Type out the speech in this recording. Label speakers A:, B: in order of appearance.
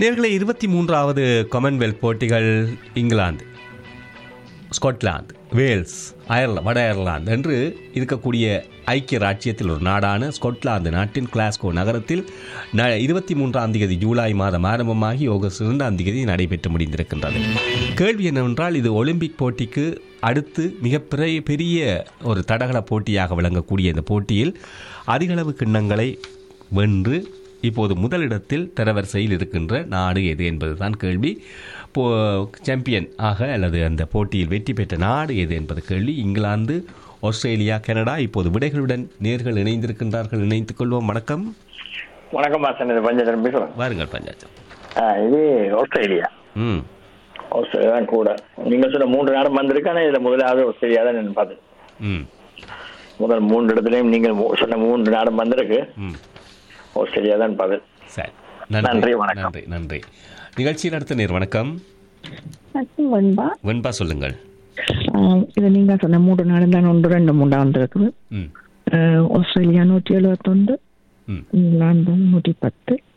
A: நேர்களை இருபத்தி மூன்றாவது காமன்வெல்த் போட்டிகள் இங்கிலாந்து ஸ்காட்லாந்து வேல்ஸ் அயர்லாந்து வட அயர்லாந்து என்று இருக்கக்கூடிய ஐக்கிய ராச்சியத்தில் ஒரு நாடான ஸ்காட்லாந்து நாட்டின் கிளாஸ்கோ நகரத்தில் ந இருபத்தி மூன்றாம் தேதி ஜூலை மாதம் ஆரம்பமாகி ஆகஸ்ட் இரண்டாம் தேதி நடைபெற்று முடிந்திருக்கின்றது கேள்வி என்னவென்றால் இது ஒலிம்பிக் போட்டிக்கு அடுத்து மிகப்பெரிய பெரிய ஒரு தடகள போட்டியாக விளங்கக்கூடிய இந்த போட்டியில் அதிகளவு கிண்ணங்களை வென்று இப்போது முதலிடத்தில் தரவரிசையில் இருக்கின்ற நாடு எது என்பதுதான் கேள்வி போ சாம்பியன் ஆக அல்லது அந்த போட்டியில் வெற்றி பெற்ற நாடு எது என்பது கேள்வி இங்கிலாந்து ஆஸ்திரேலியா கனடா இப்போது விடைகளுடன் நேர்கள் இணைந்திருக்கின்றார்கள் இணைத்துக் கொள்வோம் வணக்கம்
B: வணக்கம் மாசன் இது பஞ்சதரம் பேசுறேன்
A: வாருங்கள் பஞ்சாச்சம்
B: ஆ, இது ஆஸ்திரேலியா
A: ம்
B: ஆஸ்திரேலியா தான் கூட நீங்க சொன்ன மூன்று நாடும் வந்திருக்கு ஆனா இதுல முதலாவது ஆஸ்திரேலியா தான் நான் பார்த்தேன்
A: ம்
B: முதல் மூன்று இடத்துலயும் நீங்கள் மூ- சொன்ன மூன்று நாடும் வந்திருக்கு
A: ம்
B: ஆஸ்திரேலியா தான் பதில்
A: சரி
B: நன்றி,
A: நன்றி
B: வணக்கம்.
A: நன்றி நன்றி நிகழ்ச்சியில் அடுத்த நேர் வணக்கம்
C: வணக்கம் வெண்பா
A: வெண்பா சொல்லுங்கள்
C: ஆஹ் இது நீங்க சொன்ன மூன்று நாடு தான் ஒன்று ரெண்டு மூண்டா வந்திருக்குது
A: ம்
C: ஆஹ் ஆஸ்திரேலியா நூற்றி எழுபத்தொன்று
A: ம்
C: இங்கிலாந்து நூற்றி பத்து